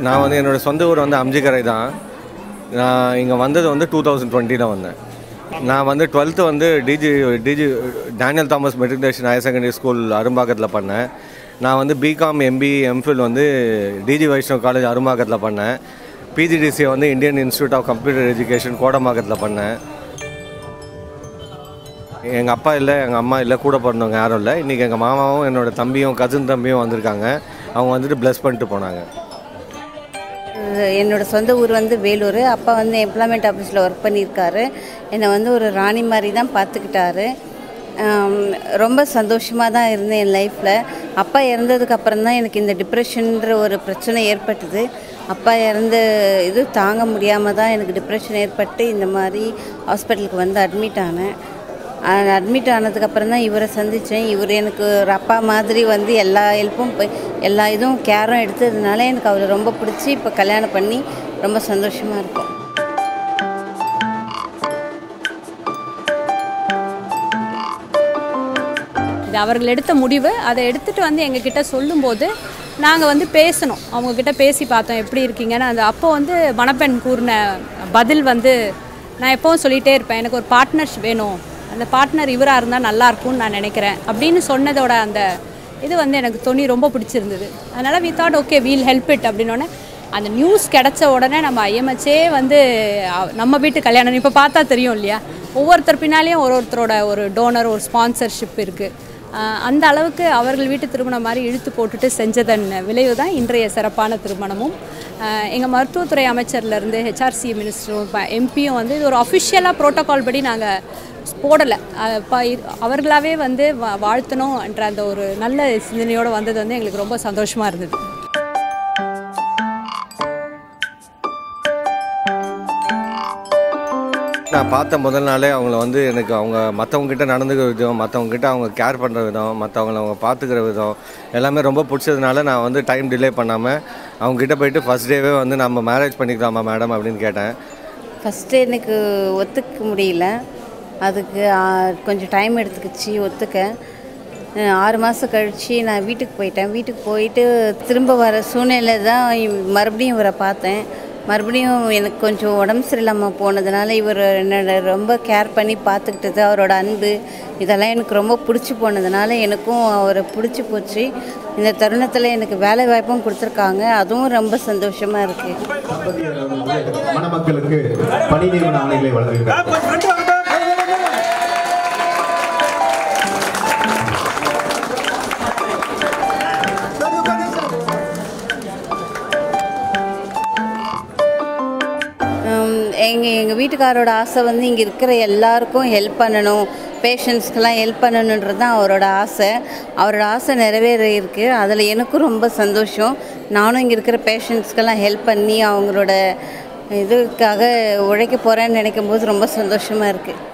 நான் வந்து என்னோட சொந்த ஊர் வந்து அம்ஜிக்கரை தான் நான் இங்கே வந்தது வந்து டூ தௌசண்ட் டுவெண்ட்டியில் வந்தேன் நான் வந்து டுவெல்த்து வந்து D G D G Daniel Thomas matriculation higher secondary school அரும்பாக்கத்தில் பண்ணேன் நான் வந்து பிகாம் எம்பி எம்ஃபில் வந்து டிஜி வைஷ்ணவ் காலேஜ் அரும்பாக்கத்தில் பண்ணேன் பிஜிடிசியை வந்து Indian institute of computer education கோடம்பாக்கத்தில் பண்ணேன் எங்கள் அப்பா இல்லை எங்கள் அம்மா இல்லை கூட பிறந்தவங்க யாரும் இல்லை இன்றைக்கி எங்கள் மாமாவும் என்னோட தம்பியும் கசின் தம்பியும் வந்திருக்காங்க அவங்க வந்துட்டு ப்ளஸ் பண்ணிட்டு போனாங்க என்னோட சொந்த ஊர் வந்து வேலூர் அப்பா வந்து எம்ப்ளாய்மெண்ட் ஆஃபீஸில் ஒர்க் பண்ணியிருக்காரு என்னை வந்து ஒரு ராணி மாதிரி தான் பார்த்துக்கிட்டாரு ஆம், ரொம்ப சந்தோஷமாக தான் இருந்தேன் என் லைஃப்பில் அப்பா இறந்ததுக்கு அப்புறம் தான் எனக்கு இந்த டிப்ரெஷன்ற ஒரு பிரச்சனை ஏற்பட்டது அப்பா இறந்த இது தாங்க முடியாமல் தான் எனக்கு டிப்ரெஷன் ஏற்பட்டு இந்த மாதிரி ஹாஸ்பிட்டலுக்கு வந்து அட்மிட் ஆனேன் அட்மிட் ஆனதுக்கப்புறம் தான் இவரை சந்தித்தேன் இவர் எனக்கு ஒரு அப்பா மாதிரி வந்து எல்லா ஹெல்ப்பும் எல்லா இதுவும் கேரும் எடுத்ததுனால எனக்கு அவரை ரொம்ப பிடிச்சி இப்போ கல்யாணம் பண்ணி ரொம்ப சந்தோஷமாக இருக்கேன் இது அவர்கள் எடுத்த முடிவு அதை எடுத்துட்டு வந்து எங்ககிட்ட சொல்லும்போது நாங்கள் வந்து பேசணும் அவங்கக்கிட்ட பேசி பார்த்தோம் எப்படி இருக்கீங்கன்னு அந்த அப்போ வந்து மணப்பெண் கூறின பதில் வந்து நான் எப்போவும் சொல்லிகிட்டே இருப்பேன் எனக்கு ஒரு பார்ட்னர்ஸ் வேணும் அந்த பார்ட்னர் இவராக இருந்தால் நல்லா இருக்கும்னு நான் நினைக்கிறேன் அப்படின்னு சொன்னதோட அந்த இது வந்து எனக்கு துணி ரொம்ப பிடிச்சிருந்தது அதனால் we thought okay we'll help it அப்படின்னோடனே அந்த நியூஸ் கிடைச்ச உடனே நம்ம ஐஎம்ஹெச்சே வந்து அ- நம்ம வீட்டு கல்யாணம் இப்போ பார்த்தா தெரியும் இல்லையா ஒவ்வொருத்தர் பின்னாலேயும் ஒரு ஒருத்தரோட ஒரு டோனர் ஒரு ஸ்பான்சர்ஷிப் இருக்குது அந்த அளவுக்கு அவர்கள் வீட்டு திருமணம் மாதிரி இழுத்து போட்டுட்டு செஞ்சதன் விளைவு தான் இன்றைய சிறப்பான திருமணமும் எங்கள் மருத்துவத்துறை அமைச்சர்லேருந்து ஹெச்ஆர்சி மினிஸ்டரும் இப்போ எம்பியும் வந்து இது ஒரு அஃபிஷியலாக ப்ரோட்டோகால் படி நாங்கள் போடலை அவர்களாகவே வந்து வா- வாழ்த்தணும் என்ற அந்த ஒரு நல்ல சிந்தனையோடு வந்தது வந்து எங்களுக்கு ரொம்ப சந்தோஷமாக இருந்தது நான் பார்த்த முதல் நாளே அவங்கள வந்து எனக்கு அவங்க மற்றவங்ககிட்ட நடந்துக்கிற விதம் மற்றவங்ககிட்ட அவங்க கேர் பண்ணுற விதம் மற்றவங்கள அவங்க பார்த்துக்கிற விதம் எல்லாமே ரொம்ப பிடிச்சதுனால நான் வந்து டைம் டிலே பண்ணாமல் அவங்ககிட்ட போயிட்டு ஃபஸ்ட் டேவே வந்து நம்ம மேரேஜ் பண்ணிக்கலாமா மேடம் அப்படின்னு கேட்டேன் ஃபஸ்ட்டு எனக்கு ஒத்துக்க முடியல அதுக்கு ஆ, கொஞ்சம் டைம் எடுத்துக்கிச்சு ஒத்துக்க அஹ், ஆறு மாதம் கழித்து நான் வீட்டுக்கு போயிட்டேன் வீட்டுக்கு போயிட்டு திரும்ப வர சூழ்நிலை தான் இவ்- மறுபடியும் இவரை பார்த்தேன் மறுபடியும் எனக்கு கொஞ்சம் உடம்பு சரியில்லாமல் போனதுனால இவர் என்னோட ரொம்ப கேர் பண்ணி பார்த்துக்கிட்டது அவரோட அன்பு இதெல்லாம் எனக்கு ரொம்ப பிடிச்சி போனதுனால எனக்கும் அவரை பிடிச்சி போச்சு இந்த தருணத்தில் எனக்கு வேலை வாய்ப்பும் கொடுத்துருக்காங்க அதுவும் ரொம்ப சந்தோஷமாக இருக்குது தம்பதியர் வந்து மணமக்களுக்கு பணி நியமன ஆணைகளை வழங்குகிறார் எங்கள் எங்கள் வீட்டுக்காரோட ஆசை வந்து இங்கே இருக்கிற எல்லாருக்கும் ஹெல்ப் பண்ணணும் பேஷண்ட்ஸ்க்கெல்லாம் ஹெல்ப் பண்ணணுன்றது தான் அவரோட ஆசை அவரோட ஆசை நிறைவேற இருக்கு அதில் எனக்கும் ரொம்ப சந்தோஷம் நானும் இங்கே இருக்கிற பேஷண்ட்ஸ்க்கெல்லாம் ஹெல்ப் பண்ணி அவங்களோட இதுக்காக உழைக்க போகிறேன்னு நினைக்கும் போது ரொம்ப சந்தோஷமாக இருக்குது